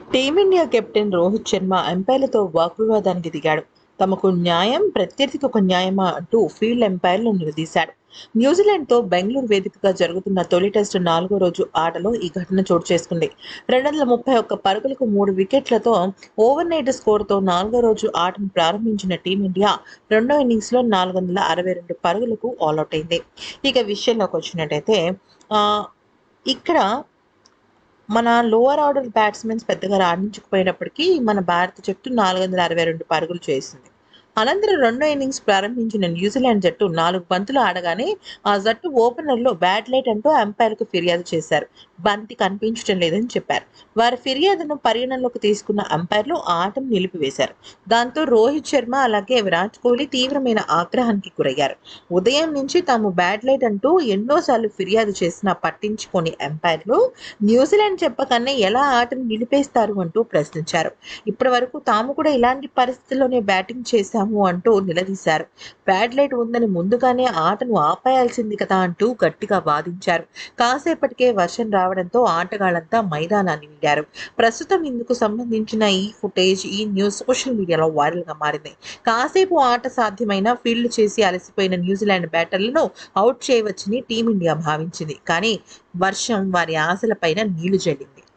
team India captain Rohit Sharma ఎంపైర్లతో వాగ్వివాదానికి దిగాడు తమకు న్యాయం ప్రత్యర్థికి ఒక న్యాయమా అంటూ ఫీల్డ్ ఎంపైర్లు నిలదీశాడు న్యూజిలాండ్తో బెంగళూరు వేదికగా జరుగుతున్న తొలి టెస్టు నాలుగో రోజు ఆటలో ఈ ఘటన చోటు చేసుకుంది రెండు వందల ముప్పై ఒక్క పరుగులకు మూడు వికెట్లతో ఓవర్ నైట్ స్కోర్తో నాలుగో రోజు ఆటను ప్రారంభించిన టీమిండియా రెండో ఇన్నింగ్స్లో నాలుగు వందల అరవై రెండు పరుగులకు ఆల్అౌట్ అయింది ఇక విషయంలోకి వచ్చినట్టయితే ఆ, ఇక్కడ మన లోవర్ ఆర్డర్ బ్యాట్స్మెన్స్ పెద్దగా రాణించకపోయినప్పటికీ మన భారత జట్టు నాలుగు వందల అరవై రెండు పరుగులు చేసింది అనంతరం రెండో ఇన్నింగ్స్ ప్రారంభించిన న్యూజిలాండ్ జట్టు నాలుగు బంతులు ఆడగానే ఆ జట్టు ఓపెనర్లో బ్యాట్ లైట్ అంటూ అంపైర్కు ఫిర్యాదు చేశారు బంతి కనిపించడం లేదని చెప్పారు వారి ఫిర్యాదును పరిగణనలోకి తీసుకున్న అంపైర్లు ఆటను నిలిపివేశారు దాంతో రోహిత్ శర్మ అలాగే విరాట్ కోహ్లీ తీవ్రమైన ఆగ్రహానికి గురయ్యారు ఉదయం నుంచి తాము బ్యాట్ లైట్ అంటూ ఎన్నోసార్లు ఫిర్యాదు చేసినా పట్టించుకొని అంపైర్లు న్యూజిలాండ్ చెప్పకనే ఎలా ఆటను నిలిపేస్తారు అంటూ ప్రశ్నించారు ఇప్పటి వరకు తాము కూడా ఇలాంటి పరిస్థితుల్లోనే బ్యాటింగ్ చేశాము అంటూ నిలదీశారు బ్యాడ్ లైట్ ఉందని ముందుగానే ఆటను ఆపేయాల్సింది కదా అంటూ గట్టిగా వాదించారు కాసేపటికే వర్షం రావడంతో ఆటగాళ్లంతా మైదానాన్ని వీడారు ప్రస్తుతం ఇందుకు సంబంధించిన ఈ ఫుటేజ్ ఈ న్యూస్ సోషల్ మీడియాలో వైరల్ గా మారింది కాసేపు ఆట సాధ్యమైన ఫీల్డ్ చేసి అలసిపోయిన న్యూజిలాండ్ బ్యాటర్లను అవుట్ చేయవచ్చని టీమిండియా భావించింది కానీ వర్షం వారి ఆశలపైన నీళ్లు జల్లింది